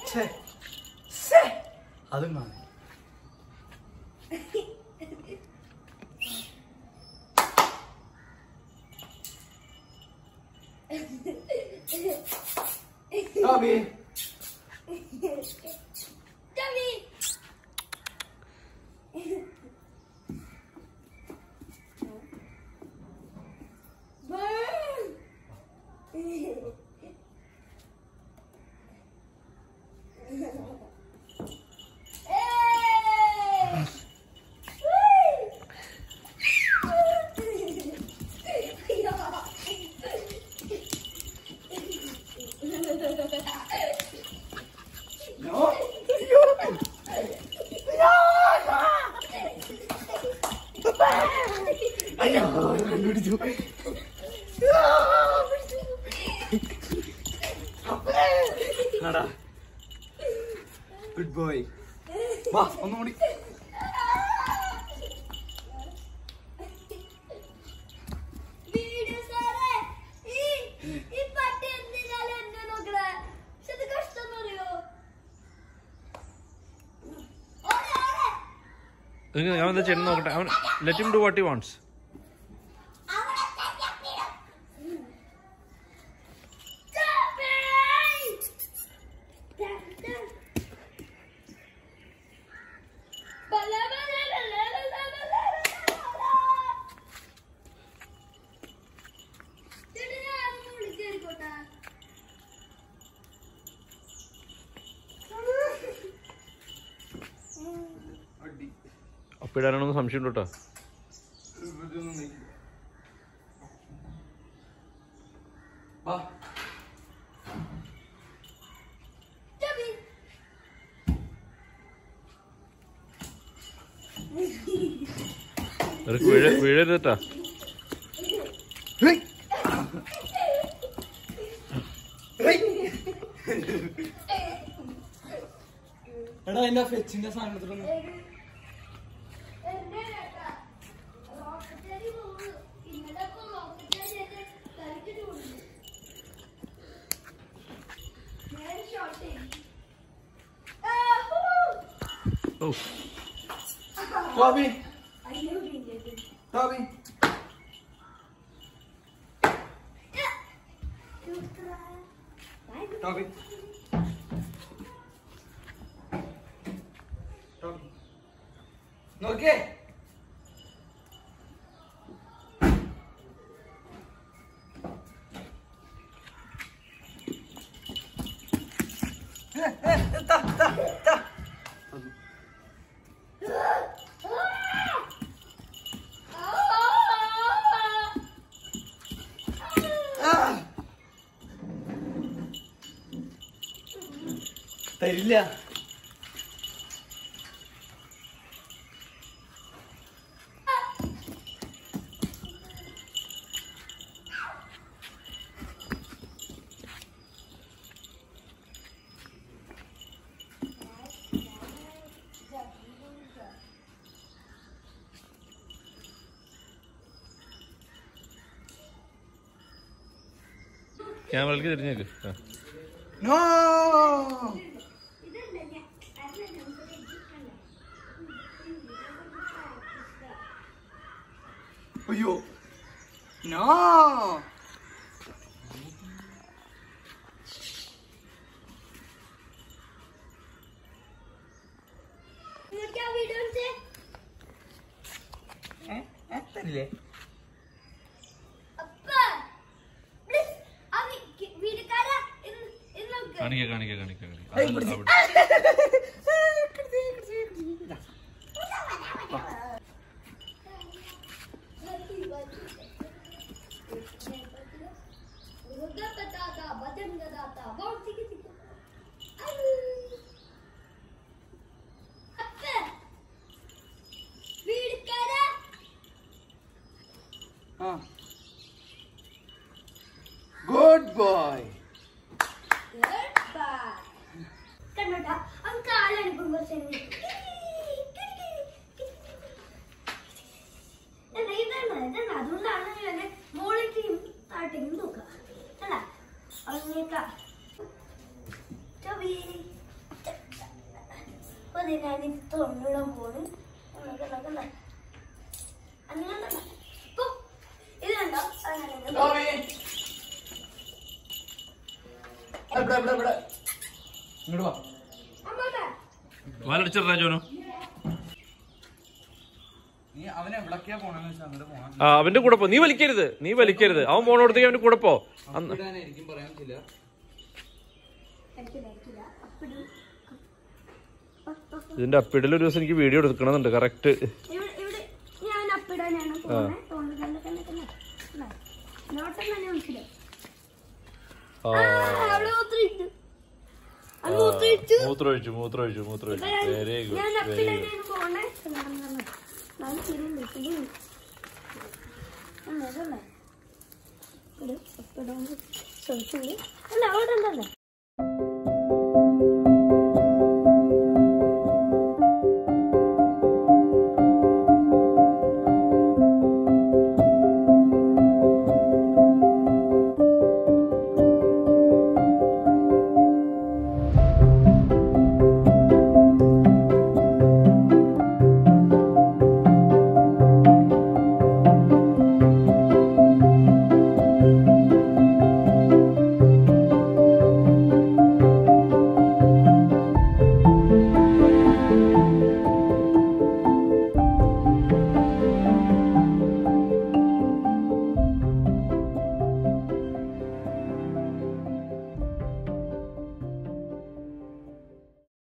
ഛേ. ശ്ശേ. അതും കാണും ടോബി നോ അയ്യോ കണ്ടുപിടിച്ചു ആടാ ഗുഡ് ബോയ് വാ ഒന്നുകൂടി വീഡിയോ സാറേ ഈ ഈ പട്ടി എന്തിനാലും എന്നെ നോക്കണേ പക്ഷെ ഇത് കഷ്ടം അറിയോ ഓടെ ഓടെ നിങ്ങൾ അവൻ എന്താ ചെയ്യുന്നത് നോക്കട്ടെ അവൻ let him do what he wants അവിടെ തയ്യാറീടം. Stop it! Dun, dun. ബല, ബല, ബല, ബല, ബല, ബല. ചേട്ടാ, ഞാനൊന്ന് വിളിച്ച് കേറിക്കോട്ടെ? അടി അപ്പിടാനാണെന്ന് സംശയം ഉണ്ട് കേട്ടോ ഇതൊന്നും നീക്കില്ല. വാ ടബി. നിനക്ക് വീഴ വീഴരുത് കേട്ടാ ഹേയ്. ഹേയ്. എടാ എന്റെ ഫെച്ചിന്റെ സാധനത്തിലൊന്നും എന്റെ ചേട്ടാ, റോക്കറ്റടി പോകുന്നു. ഇന്നലെ ഇപ്പൊ റോക്കറ്റടി എന്റെ തലയ്ക്ക് ചൂടുന്നു. ഞാൻ shot ചെയ്തു. ആ, ഹൂ. ഓ ടോബി അയ്യോ, വീണിട്ട്. ടോബി യാ. ചൂടാ. ബൈ. ടോബി ടോബി നോക്കിയേ ഏ, ഏ, താ, താ, താ. ആ. തരില്ല ക്യാമറയിലേക്ക് തിരിഞ്ഞേക്ക് ആ. നോ ഇതല്ല ഞാൻ അല്ല നമുക്ക് ഇരിക്കണ്ട. അയ്യോ നോ നിങ്ങൾക്ക് ആ വീഡിയോ കാണിച്ചേ തരില്ലേ അപ്പ പ്ലീസ് ആ വി- വീടുകാരാ ഇന്ന് ഇന്ന് നോക്ക്. കാണിക്ക കാണിക്ക കാണിക്ക കാണിക്ക ഏയ്, അതല്ല, പിടിച്ച്. അവിടെ. ആ ഗുഡ് ബോയ് കണ്ടോട്ടാ അവൻ കാലടിക്കുമ്പോ ചെന്ന് എന്നാ ഇതാണ് ഇതാണ് അതുകൊണ്ടാണ് ഞാൻ മോളിലേക്കും താഴത്തേക്കും നോക്കുക അല്ല അങ്ങേക്ക ചൊവി ഞാൻ ഇത് തൊണ്ണിടാൻ പോണ് കണ്ടോ, കണ്ടോ, കണ്ടോ. അങ്ങനെ കണ്ടോ. ഇപ്പൊ ഇത് കണ്ടോ അങ്ങനെ കണ്ടോ. ടോമി ഇവിടെ ഇവിടെ ഇവിടെ ഇങ്ങോട്ട് വാ അമ്മോട്ടാ വാലടിച്ചിട്ടാ ജോനു നീ അവനെ എവിടൊക്കെയാ പോണെന്ന് വെച്ചാൽ അങ്ങോട്ട് പോണം ആ അവന്റെ കൂടെ പോ നീ വലിക്കരുത് നീ വലിക്കരുത് അവൻ പോണോടത്തേക്ക് അവന്റെ കൂടെ പോ അന്ന് ഇടാനായിരിക്കും പറയാൻ പറ്റില്ല കഴിക്കില്ല കഴിക്കില്ല അപ്പിടും ഇതിന്റെ അപ്പിടൽ ഒരു ദിവസം എനിക്ക് വീഡിയോ എടുക്കണമെന്നുണ്ട് കറക്റ്റ് ഇവിടെ ഇവിടെ ഞാൻ അപ്പിടാനാണ് പോകുന്നത് തോന്നുന്നു കണ്ട കണ്ട കണ്ട നോട്ടം തന്നെ മനസ്സിലായി ആ അവിടെ മൂത്രം അത് മൂത്രം ഇട്ടു മൂത്രമൊഴിച്ചു മൂത്രമൊഴിച്ചു മൂത്രമൊഴിച്ചു വെരി ഗുഡ് ഞാൻ വെരി ഗുഡ് അപ്പിടാനാണ് പോണേ നല്ല ശരിയുണ്ട് ശരിയുണ്ട് അല്ലേ അല്ലേ ഇവിടെ അപ്പിടാൻ ശ്രമിച്ചിട്ടുണ്ട് അല്ല അവിടെ ഉണ്ടല്ലേ